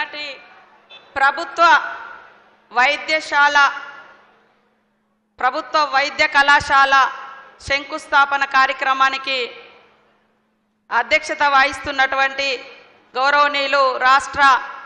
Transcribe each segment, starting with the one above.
చక్కటి ప్రభుత్వ వైద్యశాల ప్రభుత్వ వైద్య కళాశాల శంకుస్థాపన కార్యక్రమానికి అధ్యక్షత వహిస్తున్నటువంటి గౌరవనీయులు రాష్ట్ర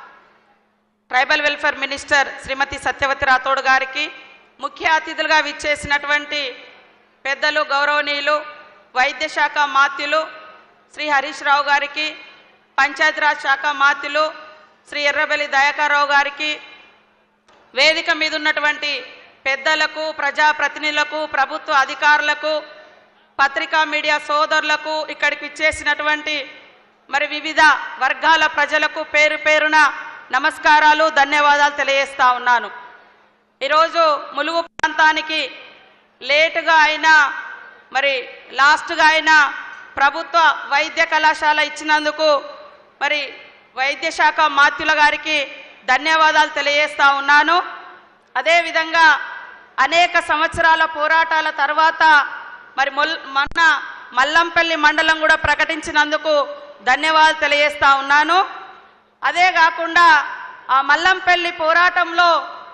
tribal welfare minister Shrimati Satyavathi Rathod గారికి ముఖ్య అతిథులుగా విచ్చేసినటువంటి పెద్దలు గౌరవనీయులు వైద్య శాఖ మాత్యులు శ్రీ హరీష్ రావు గారికి పంచాయతీరాజ్ శాఖ మాత్యులు శ్రీ ఎర్రబెల్లి దయాకర్రావు గారికి వేదిక మీద ఉన్నటువంటి పెద్దలకు ప్రజాప్రతినిధులకు ప్రభుత్వ అధికారులకు పత్రికా మీడియా సోదరులకు ఇక్కడికి ఇచ్చేసినటువంటి మరి వివిధ వర్గాల ప్రజలకు పేరు పేరున నమస్కారాలు ధన్యవాదాలు తెలియజేస్తా ఉన్నాను ఈరోజు ములుగు ప్రాంతానికి లేటుగా అయినా మరి లాస్ట్గా అయినా ప్రభుత్వ వైద్య కళాశాల ఇచ్చినందుకు మరి వైద్య శాఖ మాత్యుల గారికి ధన్యవాదాలు తెలియజేస్తా ఉన్నాను అదేవిధంగా అనేక సంవత్సరాల పోరాటాల తర్వాత మరి మొల్ మొన్న మల్లంపల్లి మండలం కూడా ప్రకటించినందుకు ధన్యవాదాలు తెలియజేస్తా ఉన్నాను అదే కాకుండా ఆ మల్లంపల్లి పోరాటంలో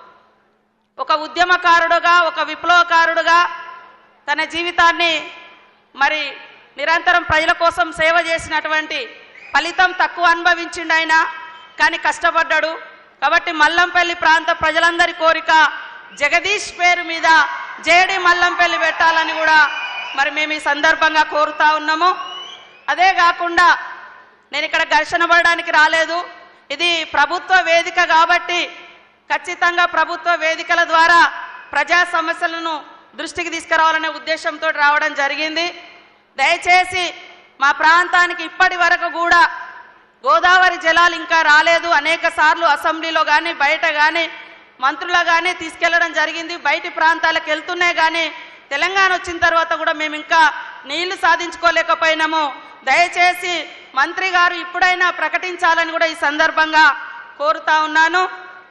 ఒక ఉద్యమకారుడుగా ఒక విప్లవకారుడుగా తన జీవితాన్ని మరి నిరంతరం ప్రజల కోసం సేవ చేసినటువంటి ఫలితం తక్కువ అనుభవించిండు ఆయన కానీ కష్టపడ్డాడు కాబట్టి మల్లంపల్లి ప్రాంత ప్రజలందరి కోరిక జగదీష్ పేరు మీద జేడి మల్లంపల్లి పెట్టాలని కూడా మరి మేము ఈ సందర్భంగా కోరుతా ఉన్నాము అదే కాకుండా నేను ఇక్కడ ఘర్షణ పడడానికి రాలేదు ఇది ప్రభుత్వ వేదిక కాబట్టి ఖచ్చితంగా ప్రభుత్వ వేదికల ద్వారా ప్రజా సమస్యలను దృష్టికి తీసుకురావాలనే ఉద్దేశంతో రావడం జరిగింది దయచేసి మా ప్రాంతానికి ఇప్పటి వరకు కూడా గోదావరి జలాలు ఇంకా రాలేదు అనేక సార్లు అసెంబ్లీలో కానీ బయట కానీ మంత్రులు కానీ తీసుకెళ్లడం జరిగింది బయటి ప్రాంతాలకు వెళ్తున్నాయి కానీ తెలంగాణ వచ్చిన తర్వాత కూడా మేము ఇంకా నీళ్లు సాధించుకోలేకపోయినాము దయచేసి మంత్రి గారు ఇప్పుడైనా ప్రకటించాలని కూడా ఈ సందర్భంగా కోరుతా ఉన్నాను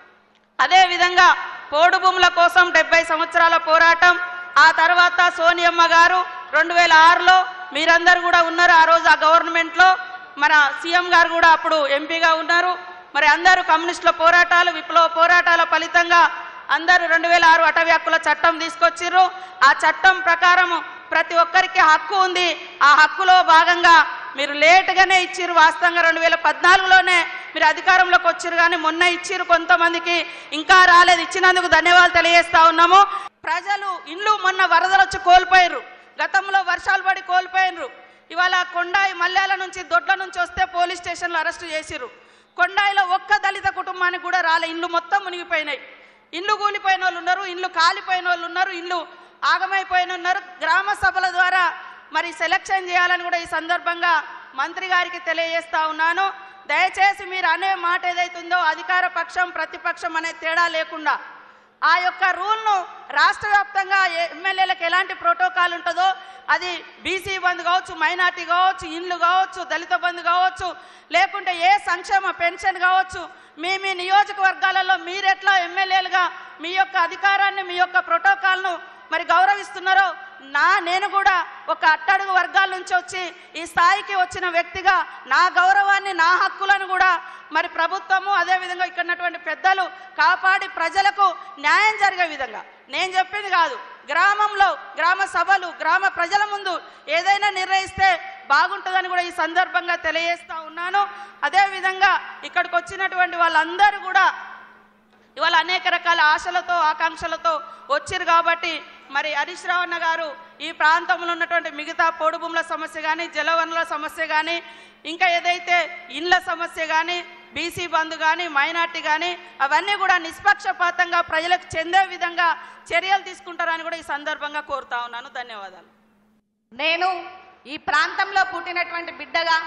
అదేవిధంగా పోడు భూముల కోసం డెబ్బై సంవత్సరాల పోరాటం ఆ తర్వాత సోనియమ్మ గారు రెండు వేల ఆరులో మీరందరూ కూడా ఉన్నారు ఆ రోజు ఆ గవర్నమెంట్లో మన సీఎం గారు కూడా అప్పుడు ఎంపీగా ఉన్నారు మరి అందరూ కమ్యూనిస్టుల పోరాటాలు విప్లవ పోరాటాల ఫలితంగా అందరూ రెండు వేల ఆరు అటవీ హక్కుల చట్టం తీసుకొచ్చిర్రు ఆ చట్టం ప్రకారం ప్రతి ఒక్కరికి హక్కు ఉంది ఆ హక్కులో భాగంగా మీరు లేటుగానే ఇచ్చిర్రు వాస్తవంగా రెండు వేల పద్నాలుగులోనే మీరు అధికారంలోకి వచ్చిర్రు కానీ మొన్న ఇచ్చిర్రు కొంతమందికి ఇంకా రాలేదు ఇచ్చినందుకు ధన్యవాదాలు తెలియజేస్తా ఉన్నాము ప్రజలు ఇండ్లు మొన్న వరదలు వచ్చి కోల్పోయారు గతంలో వర్షాలు పడి కోల్పోయినరు ఇవాళ కొండాయి మల్యాల నుంచి దొడ్ల నుంచి వస్తే పోలీస్ స్టేషన్లో అరెస్ట్ చేసిర్రు కొండాయిలో ఒక్క దళిత కుటుంబానికి కూడా రాలే ఇండ్లు మొత్తం మునిగిపోయినాయి ఇండ్లు కూలిపోయిన వాళ్ళు ఉన్నారు ఇండ్లు కాలిపోయిన వాళ్ళు ఉన్నారు ఇండ్లు ఆగమైపోయిన ఉన్నారు గ్రామ సభల ద్వారా మరి సెలక్షన్ చేయాలని కూడా ఈ సందర్భంగా మంత్రి గారికి తెలియజేస్తా ఉన్నాను దయచేసి మీరు అనే మాట ఏదైతుందో అధికార పక్షం ప్రతిపక్షం అనే తేడా లేకుండా ఆ యొక్క రూల్ను రాష్ట్ర వ్యాప్తంగా ఎమ్మెల్యేలకు ఎలాంటి ప్రోటోకాల్ ఉంటుందో అది బీసీ బంద్ కావచ్చు మైనార్టీ కావచ్చు ఇండ్లు కావచ్చు దళిత బంధు కావచ్చు లేకుంటే ఏ సంక్షేమ పెన్షన్ కావచ్చు మీ మీ నియోజకవర్గాలలో మీరెట్లా ఎమ్మెల్యేలుగా మీ యొక్క అధికారాన్ని మీ యొక్క ప్రోటోకాల్ను మరి గౌరవిస్తున్నారో నా నేను కూడా ఒక అట్టడుగు వర్గాల నుంచి వచ్చి ఈ స్థాయికి వచ్చిన వ్యక్తిగా నా గౌరవాన్ని నా హక్కులను కూడా మరి ప్రభుత్వము అదేవిధంగా ఇక్కడ ఉన్నటువంటి పెద్దలు కాపాడి ప్రజలకు న్యాయం జరిగే విధంగా నేను చెప్పింది కాదు గ్రామంలో గ్రామ సభలు గ్రామ ప్రజల ముందు ఏదైనా నిర్ణయిస్తే బాగుంటుందని కూడా ఈ సందర్భంగా తెలియజేస్తా ఉన్నాను అదేవిధంగా ఇక్కడికి వచ్చినటువంటి వాళ్ళందరూ కూడా ఇవాళ అనేక రకాల ఆశలతో ఆకాంక్షలతో వచ్చిరు కాబట్టి మరి హరీష్ రావణ గారు ఈ ప్రాంతంలో ఉన్నటువంటి మిగతా పొడు భూముల సమస్య కానీ జలవనరుల సమస్య కానీ ఇంకా ఏదైతే ఇండ్ల సమస్య కానీ బీసీ బంధు కానీ మైనార్టీ కానీ అవన్నీ కూడా నిష్పక్షపాతంగా ప్రజలకు చెందే విధంగా చర్యలు తీసుకుంటారని కూడా ఈ సందర్భంగా కోరుతా ఉన్నాను ధన్యవాదాలు నేను ఈ ప్రాంతంలో పుట్టినటువంటి బిడ్డగా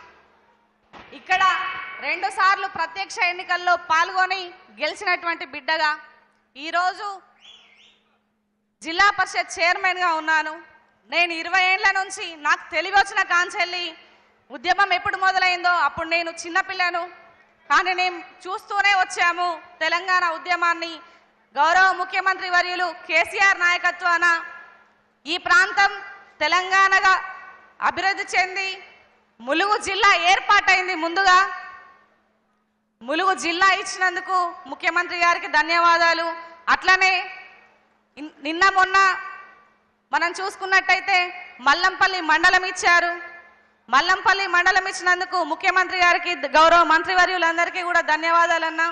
ఇక్కడ రెండు సార్లు ప్రత్యక్ష ఎన్నికల్లో పాల్గొని గెలిచినటువంటి బిడ్డగా ఈరోజు జిల్లా పరిషత్ చైర్మన్గా ఉన్నాను నేను ఇరవై ఏళ్ళ నుంచి నాకు తెలివి వచ్చిన కాంచెల్లి ఉద్యమం ఎప్పుడు మొదలైందో అప్పుడు నేను చిన్నపిల్లను కానీ నేను చూస్తూనే వచ్చాము తెలంగాణ ఉద్యమాన్ని గౌరవ ముఖ్యమంత్రి వర్యులు కేసీఆర్ నాయకత్వాన ఈ ప్రాంతం తెలంగాణగా అభివృద్ధి చెంది ములుగు జిల్లా ఏర్పాటైంది ముందుగా ములుగు జిల్లా ఇచ్చినందుకు ముఖ్యమంత్రి గారికి ధన్యవాదాలు అట్లనే ఇన్- నిన్న మొన్న మనం చూసుకున్నట్టయితే మల్లంపల్లి మండలం ఇచ్చారు మల్లంపల్లి మండలం ఇచ్చినందుకు ముఖ్యమంత్రి గారికి ద- గౌరవ మంత్రివర్యులందరికీ కూడా ధన్యవాదాలన్నా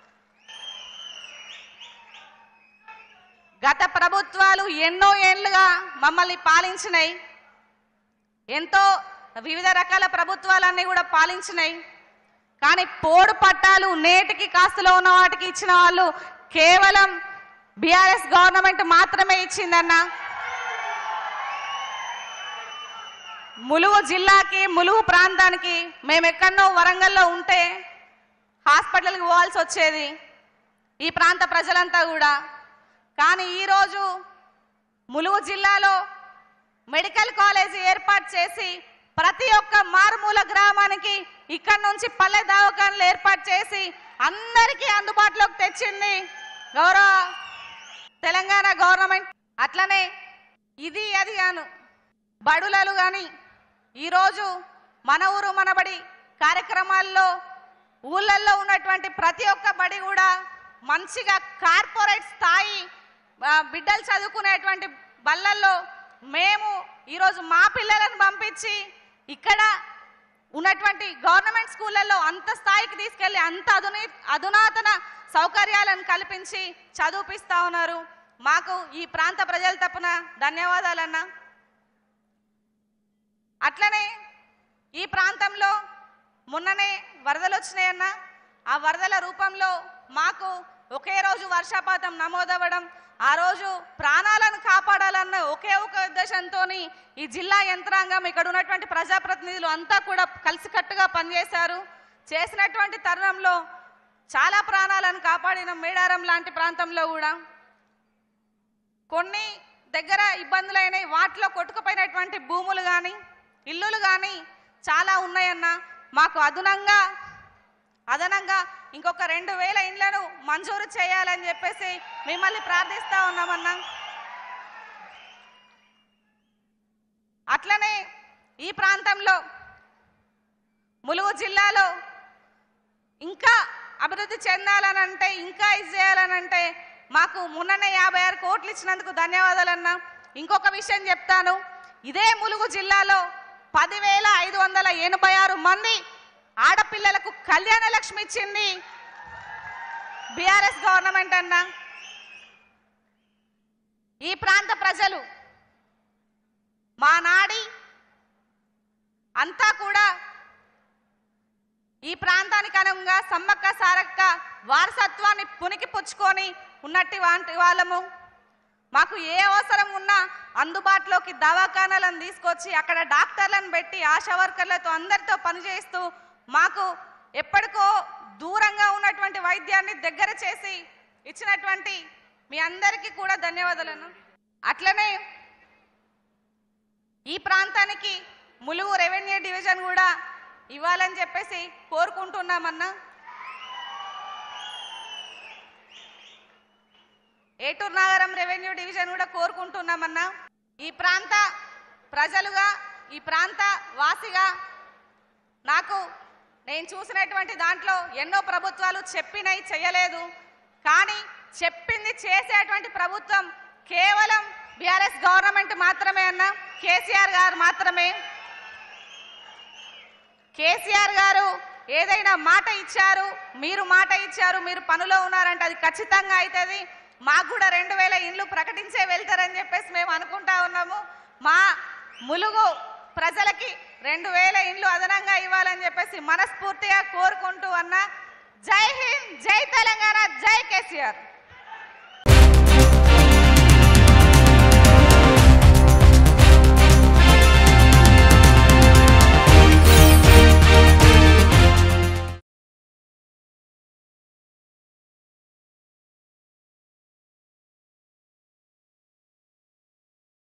గత ప్రభుత్వాలు ఎన్నో ఏళ్లుగా మమ్మల్ని పాలించినాయి ఎంతో వివిధ రకాల ప్రభుత్వాలన్నీ కూడా పాలించినాయి కానీ పోడు పట్టాలు నేటికి కాస్తులో ఉన్న వాటికి ఇచ్చిన వాళ్ళు కేవలం బీఆర్ఎస్ గవర్నమెంట్ మాత్రమే ఇచ్చిందన్న ములుగు జిల్లాకి ములుగు ప్రాంతానికి మేము ఎక్కడనో వరంగల్లో ఉంటే హాస్పిటల్కి పోవాల్సి వచ్చేది ఈ ప్రాంత ప్రజలంతా కూడా కానీ ఈరోజు ములుగు జిల్లాలో మెడికల్ కాలేజీ ఏర్పాటు చేసి ప్రతి ఒక్క మారుమూల గ్రామానికి ఇక్కడ నుంచి పల్లె దవాఖానలు ఏర్పాటు చేసి అందరికీ అందుబాటులోకి తెచ్చింది గౌరవ తెలంగాణ గవర్నమెంట్ అట్లనే ఇది అది గాను బడులలు కానీ ఈరోజు మన ఊరు మనబడి కార్యక్రమాల్లో ఊళ్ళల్లో ఉన్నటువంటి ప్రతి ఒక్క బడి కూడా మంచిగా కార్పొరేట్ స్థాయి ఆ, బిడ్డలు చదువుకునేటువంటి బళ్ళల్లో మేము ఈరోజు మా పిల్లలను పంపించి ఇక్కడ ఉన్నటువంటి గవర్నమెంట్ స్కూళ్ళల్లో అంత స్థాయికి తీసుకెళ్లి అంత అధునీ అధునాతన సౌకర్యాలను కల్పించి చదివిపిస్తా ఉన్నారు మాకు ఈ ప్రాంత ప్రజల తప్పున ధన్యవాదాలన్నా అట్లనే ఈ ప్రాంతంలో మొన్ననే వరదలు వచ్చినాయన్న ఆ వరదల రూపంలో మాకు ఒకే రోజు వర్షపాతం నమోదవ్వడం ఆ రోజు ప్రాణాలను కాపాడాలన్న ఒకే ఒక ఉద్దేశంతో ఈ జిల్లా యంత్రాంగం ఇక్కడ ఉన్నటువంటి ప్రజాప్రతినిధులు అంతా కూడా కలిసికట్టుగా పనిచేశారు చేసినటువంటి తరుణంలో చాలా ప్రాణాలను కాపాడిన మేడారం లాంటి ప్రాంతంలో కూడా కొన్ని దగ్గర ఇబ్బందులైనాయి వాటిలో కొట్టుకుపోయినటువంటి భూములు కానీ ఇల్లులు కానీ చాలా ఉన్నాయన్న మాకు అదనంగా అదనంగా ఇంకొక రెండు వేల ఇండ్లను మంజూరు చేయాలని చెప్పేసి మిమ్మల్ని ప్రార్థిస్తా ఉన్నామన్నా అట్లనే ఈ ప్రాంతంలో ములుగు జిల్లాలో ఇంకా అభివృద్ధి చెందాలనంటే ఇంకా ఇది చేయాలనంటే మాకు మొన్ననే యాభై ఆరు కోట్లు ఇచ్చినందుకు ధన్యవాదాలన్నా ఇంకొక విషయం చెప్తాను ఇదే ములుగు జిల్లాలో పదివేల ఐదు వందల ఎనభై ఆరు మంది ఆడపిల్లలకు కళ్యాణ లక్ష్మి ఇచ్చింది బీఆర్ఎస్ గవర్నమెంట్ అన్నా ఈ ప్రాంత ప్రజలు మా నాడి అంతా కూడా ఈ ప్రాంతానికి అనుగుణంగా సమ్మక్క సారక్క వారసత్వాన్ని పునికి పుచ్చుకొని ఉన్నట్టు వాంటి వాళ్ళము మాకు ఏ అవసరం ఉన్నా అందుబాటులోకి దవాఖానాలను తీసుకొచ్చి అక్కడ డాక్టర్లను పెట్టి ఆశా వర్కర్లతో అందరితో పనిచేస్తూ మాకు ఎప్పటికో దూరంగా ఉన్నటువంటి వైద్యాన్ని దగ్గర చేసి ఇచ్చినటువంటి మీ అందరికీ కూడా ధన్యవాదాలను అట్లనే ఈ ప్రాంతానికి ములుగు రెవెన్యూ డివిజన్ కూడా ఇవ్వాలని చెప్పేసి కోరుకుంటున్నామన్నా ఏటూరు నాగరం రెవెన్యూ డివిజన్ కూడా కోరుకుంటున్నామన్నా ఈ ప్రాంత ప్రజలుగా ఈ ప్రాంత వాసిగా నాకు నేను చూసినటువంటి దాంట్లో ఎన్నో ప్రభుత్వాలు చెప్పినవి చేయలేదు కానీ చెప్పింది చేసేటువంటి ప్రభుత్వం కేవలం బీఆర్ఎస్ గవర్నమెంట్ మాత్రమే అన్న కేసీఆర్ గారు మాత్రమే కేసీఆర్ గారు ఏదైనా మాట ఇచ్చారు మీరు మాట ఇచ్చారు మీరు పనిలో ఉన్నారంటే అది ఖచ్చితంగా అవుతుంది మాకు కూడా రెండు వేల ఇండ్లు ప్రకటించే వెళ్తారని చెప్పేసి మేము అనుకుంటా ఉన్నాము మా ములుగు ప్రజలకి రెండు వేల ఇండ్లు అదనంగా ఇవ్వాలని చెప్పేసి మనస్ఫూర్తిగా కోరుకుంటూ అన్న జై హింద్ జై తెలంగాణ జై కేసీఆర్